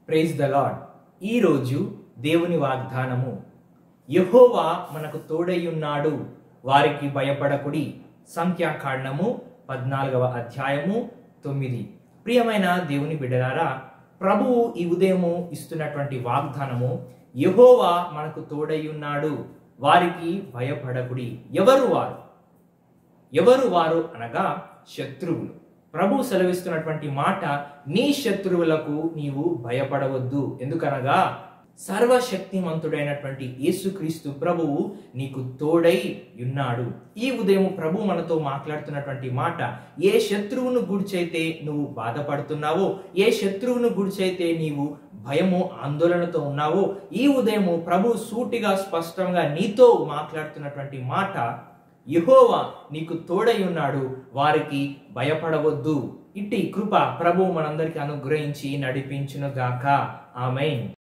praise the lord ఈరోజు దేవుని వాగ్దానము యహోవా మనకు తోడయ్యున్నాడు వారికి భయపడకుడి సంఖ్యాకాండము పద్నాలుగవ అధ్యాయము తొమ్మిది ప్రియమైన దేవుని బిడ్డలారా ప్రభువు ఈ ఉదయము ఇస్తున్నటువంటి వాగ్దానము యహోవా మనకు తోడయ్యున్నాడు వారికి భయపడకుడి ఎవరు వారు ఎవరు వారు అనగా శత్రువులు ప్రభు సెలవిస్తున్నటువంటి మాట నీ శత్రువులకు నీవు భయపడవద్దు ఎందుకనగా సర్వశక్తిమంతుడైనటువంటి యేసుక్రీస్తు ప్రభువు నీకు తోడై ఉన్నాడు ఈ ఉదయం ప్రభు మనతో మాట్లాడుతున్నటువంటి మాట ఏ శత్రువును గుడిచైతే నువ్వు బాధపడుతున్నావో ఏ శత్రువును గుడిచైతే నీవు భయము ఆందోళనతో ఉన్నావో ఈ ఉదయము ప్రభు సూటిగా స్పష్టంగా నీతో మాట్లాడుతున్నటువంటి మాట యహోవా నీకు తోడై ఉన్నాడు వారికి భయపడవద్దు ఇట్టి కృప ప్రభు మనందరికి అనుగ్రహించి నడిపించును గాక ఆమెన్